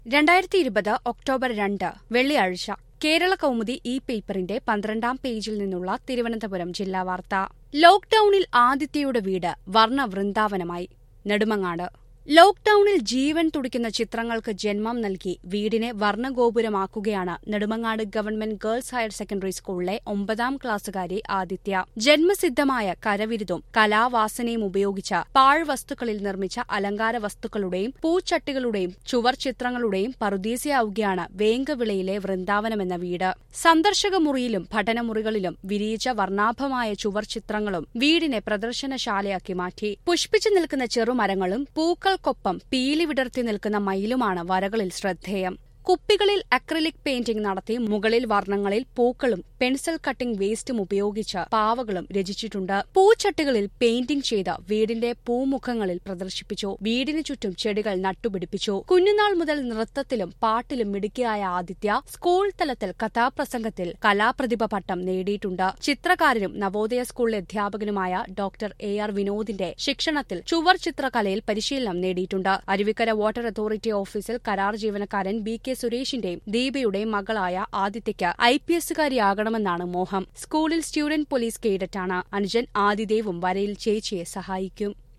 രണ്ടായിരത്തി ഇരുപത് ഒക്ടോബർ രണ്ട് വെള്ളിയാഴ്ച കേരള കൗമുദി ഈ പേപ്പറിന്റെ പന്ത്രണ്ടാം പേജിൽ നിന്നുള്ള തിരുവനന്തപുരം ജില്ലാ വാർത്ത ലോക്ഡൌണിൽ ആദിത്യയുടെ വീട് വർണ്ണ വൃന്ദാവനമായി നെടുമങ്ങാട് ലോക്ഡൌണിൽ ജീവൻ തുടിക്കുന്ന ചിത്രങ്ങൾക്ക് ജന്മം നൽകി വീടിനെ വർണ്ണഗോപുരമാക്കുകയാണ് Nedumangad government girls higher secondary സ്കൂളിലെ ഒമ്പതാം ക്ലാസ്സുകാരി ആദിത്യ ജന്മസിദ്ധമായ കരവിരുതും കലാവാസനയും ഉപയോഗിച്ച പാഴ്വസ്തുക്കളിൽ നിർമ്മിച്ച അലങ്കാര വസ്തുക്കളുടെയും പൂച്ചട്ടികളുടെയും ചുവർ ചിത്രങ്ങളുടെയും പറുദീസയാവുകയാണ് വേങ്കവിളയിലെ വൃന്ദാവനമെന്ന വീട് സന്ദർശക മുറിയിലും പഠനമുറികളിലും വിരിയിച്ച വർണ്ണാഭമായ ചുവർ ചിത്രങ്ങളും വീടിനെ പ്രദർശനശാലയാക്കി മാറ്റി പുഷ്പിച്ചു നിൽക്കുന്ന ചെറുമരങ്ങളും പൂക്കൾക്കൊപ്പം പീലി വിടർത്തി നിൽക്കുന്ന മയിലുമാണ് വരകളിൽ ശ്രദ്ധേയം കുപ്പികളിൽ അക്രിലിക് പെയിന്റിംഗ് നടത്തി മുകളിൽ വർണ്ണങ്ങളിൽ പൂക്കളും പെൻസിൽ കട്ടിംഗ് വേസ്റ്റും ഉപയോഗിച്ച് പാവകളും രചിച്ചിട്ടുണ്ട് പൂച്ചട്ടികളിൽ പെയിന്റിംഗ് ചെയ്ത് വീടിന്റെ പൂമുഖങ്ങളിൽ പ്രദർശിപ്പിച്ചു വീടിനു ചുറ്റും ചെടികൾ നട്ടുപിടിപ്പിച്ചു കുഞ്ഞുനാൾ മുതൽ നൃത്തത്തിലും പാട്ടിലും മിടുക്കിയായ ആദിത്യ സ്കൂൾ തലത്തിൽ കഥാപ്രസംഗത്തിൽ കലാപ്രതിഭ പട്ടം നേടിയിട്ടുണ്ട് ചിത്രകാരനും നവോദയ സ്കൂളിലെ അധ്യാപകനുമായ ഡോക്ടർ എ ആർ വിനോദിന്റെ ശിക്ഷണത്തിൽ ചുവർ ചിത്രകലയിൽ പരിശീലനം നേടിയിട്ടുണ്ട് അരുവിക്കര വാട്ടർ അതോറിറ്റി ഓഫീസിൽ കരാർ ജീവനക്കാരൻ ബി കെ സുരേഷിന്റെയും ദീപയുടെയും മകളായ ആദിത്യയ്ക്ക് ഐ പി എസുകാരിയാകണമെന്നാണ് മോഹം സ്കൂളിൽ സ്റ്റുഡന്റ് പോലീസ് കേഡറ്റാണ് അനുജൻ ആദിദേവും വരയിൽ ചേച്ചിയെ സഹായിക്കും